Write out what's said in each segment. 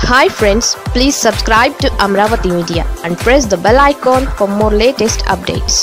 hi friends please subscribe to Amaravati media and press the bell icon for more latest updates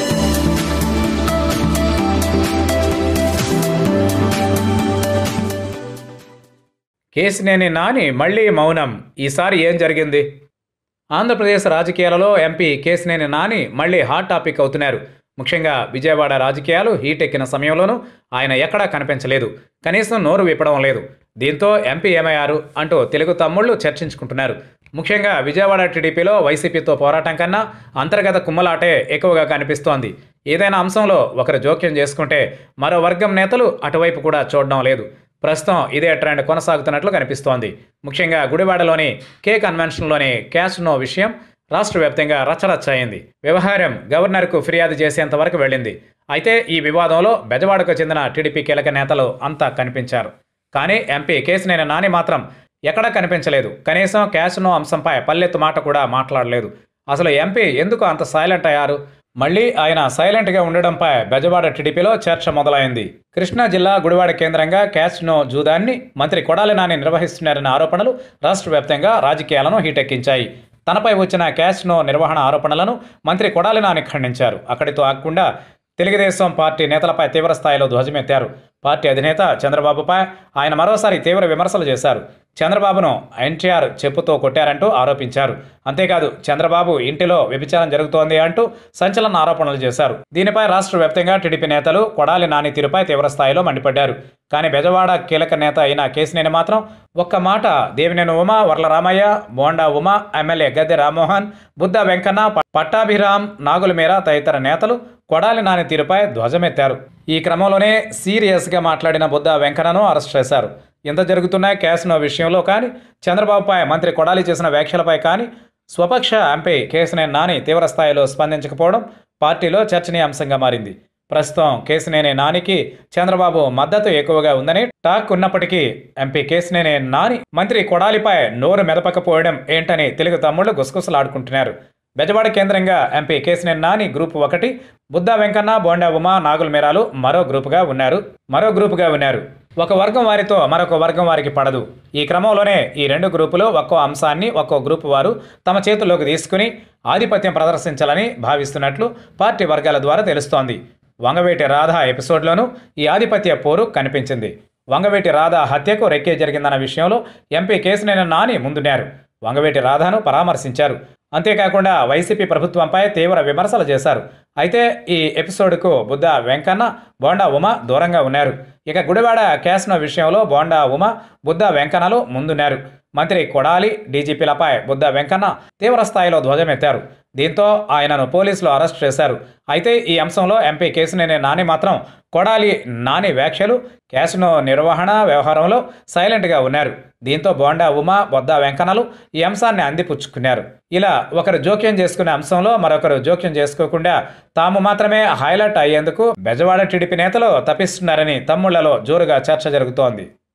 Kesineni Nani మళ్ళీ మౌనం ఈసారి ఏం జరిగింది ఆంధ్రప్రదేశ్ రాజకీయాలలో ఎంపీ కేసినేని నాని మళ్ళీ హాట్ టాపిక్ అవుతున్నారు ముఖ్యంగా విజయవాడ రాజకీయాలు హీట్ ఎక్కిన సమయంలోనూ ఆయన ఎక్కడా కనిపించలేదు కనీసం నోరు విప్పడం లేదు దీంతో ఎంపీ ఏమయ్యారు అంటూ తెలుగు తమ్ముళ్ళు చర్చించుకుంటున్నారు ముఖ్యంగా విజయవాడ టీడీపీలో వైసీపీతో పోరాటం కన్నా అంతర్గత కుమ్మలాటే ఎక్కువగా కనిపిస్తోంది ఏదైనా అంశంలో ఒకరు జోక్యం చేసుకుంటే మరో వర్గం నేతలు అటువైపు కూడా చూడడం లేదు ప్రస్తుతం ఇదే ట్రెండ్ కొనసాగుతున్నట్లు కనిపిస్తోంది ముఖ్యంగా గుడివాడలోని కే కన్వెన్షన్లోని క్యాష్ నో విషయం రాష్ట్ర వ్యాప్తంగా రచ్చరచ్చ అయింది వ్యవహారం గవర్నర్కు ఫిర్యాదు చేసేంత వరకు వెళ్ళింది అయితే ఈ వివాదంలో బెజవాడకు చెందిన టీడీపీ కీలక నేతలు అంతా కనిపించారు కానీ ఎంపీ కేసినేని నాని మాత్రం ఎక్కడా కనిపించలేదు కనీసం క్యాష్ నో అంశంపై పల్లెత్తు మాట కూడా మాట్లాడలేదు అసలు ఎంపీ ఎందుకు అంత సైలెంట్ అయ్యారు మళ్ళీ ఆయన సైలెంట్గా ఉండడంపై బెజవాడ టీడీపీలో చర్చ మొదలైంది కృష్ణా జిల్లా గుడివాడ కేంద్రంగా క్యాష్నో జూదాన్ని మంత్రి కొడాలి నాని నిర్వహిస్తున్నారన్న ఆరోపణలు రాష్ట్ర వ్యాప్తంగా రాజకీయాలను హీటెక్కించాయి తనపై వచ్చిన క్యాష్నో నిర్వహణ ఆరోపణలను మంత్రి కొడాలి నాని ఖండించారు అక్కడితో ఆగకుండా తెలుగుదేశం పార్టీ నేతలపై తీవ్ర స్థాయిలో ధ్వజమెత్తారు పార్టీ అధినేత చంద్రబాబుపై ఆయన మరోసారి తీవ్ర విమర్శలు చేశారు చంద్రబాబును ఎన్టీఆర్ చెప్పుతో కొట్టారంటూ ఆరోపించారు అంతేకాదు చంద్రబాబు ఇంటిలో వ్యభిచారం జరుగుతోంది అంటూ సంచలన ఆరోపణలు చేశారు దీనిపై రాష్ట్ర వ్యాప్తంగా టీడీపీ నేతలు కొడాలి నాని తీరుపై తీవ్ర స్థాయిలో మండిపడ్డారు కానీ బెజవాడ కీలక నేత అయిన కేసినేని మాత్రం ఒక్క మాట దేవినేని ఉమా వర్ల రామయ్య బోండా ఉమా ఎమ్మెల్యే గద్దె రామ్మోహన్ బుద్ధ వెంకన్న పట్టాభిరామ్ నాగుల మీరా తదితర నేతలు కొడాలి నాని తీరుపై ధ్వజమెత్తారు ఈ క్రమంలోనే సీరియస్గా మాట్లాడిన బుద్ధ వెంకన్నను అరెస్ట్ చేశారు ఎంత జరుగుతున్న క్యాసినో విషయంలో కానీ చంద్రబాబుపై మంత్రి కొడాలి చేసిన వ్యాఖ్యలపై కానీ స్వపక్ష ఎంపీ కేసినేని నాని తీవ్రస్థాయిలో స్పందించకపోవడం పార్టీలో చర్చనీయాంశంగా మారింది ప్రస్తుతం కేసినేని నానికి చంద్రబాబు మద్దతు ఎక్కువగా ఉందని టాక్ ఉన్నప్పటికీ ఎంపీ కేసినేని నాని మంత్రి కొడాలిపై నోరు మెదపకపోవడం ఏంటని తెలుగు తమ్ముళ్లు గుసగుసలాడుకుంటున్నారు బెజవాడ కేంద్రంగా ఎంపీ కేసినేని నాని గ్రూప్ ఒకటి బుద్ధా వెంకన్న బోండా ఉమా నాగుల మీరాలు మరో గ్రూపుగా ఉన్నారు మరో గ్రూపుగా ఉన్నారు ఒక వర్గం వారితో మరొక వర్గం వారికి పడదు ఈ క్రమంలోనే ఈ రెండు గ్రూపులు ఒక్కో అంశాన్ని ఒక్కో గ్రూపు వారు తమ చేతుల్లోకి తీసుకుని ఆధిపత్యం ప్రదర్శించాలని భావిస్తున్నట్లు పార్టీ వర్గాల ద్వారా తెలుస్తోంది వంగవేటి రాధ ఎపిసోడ్లోనూ ఈ ఆధిపత్య పోరు కనిపించింది వంగవేటి రాధ హత్యకు రెక్కే జరిగిందన్న విషయంలో ఎంపీ కేసినేని నాని ముందున్నారు వంగవేటి రాధను పరామర్శించారు అంతేకాకుండా వైసీపీ ప్రభుత్వంపై తీవ్ర విమర్శలు చేశారు అయితే ఈ ఎపిసోడ్కు బుద్ధ వెంకన్న బోండా ఉమ దూరంగా ఉన్నారు ఇక గుడివాడ క్యాస్నో విషయంలో బోండా ఉమ బుద్ధ వెంకన్నలు ముందున్నారు మంత్రి కొడాలి డీజీపీలపై బుద్ధ వెంకన్న తీవ్ర స్థాయిలో ధ్వజమెత్తారు దీంతో ఆయనను పోలీసులు అరెస్ట్ చేశారు అయితే ఈ అంశంలో ఎంపీ కేసినేని నాని మాత్రం కొడాలి నాని వ్యాఖ్యలు క్యాసినో నిర్వహణ వ్యవహారంలో సైలెంట్గా ఉన్నారు దీంతో బోండా ఉమా బొద్ద వెంకన్నలు ఈ అంశాన్ని అందిపుచ్చుకున్నారు ఇలా ఒకరు జోక్యం చేసుకునే అంశంలో మరొకరు జోక్యం చేసుకోకుండా తాము మాత్రమే హైలైట్ అయ్యేందుకు బెజవాడ టీడీపీ నేతలు తప్పిస్తున్నారని తమ్ముళ్లలో జోరుగా చర్చ జరుగుతోంది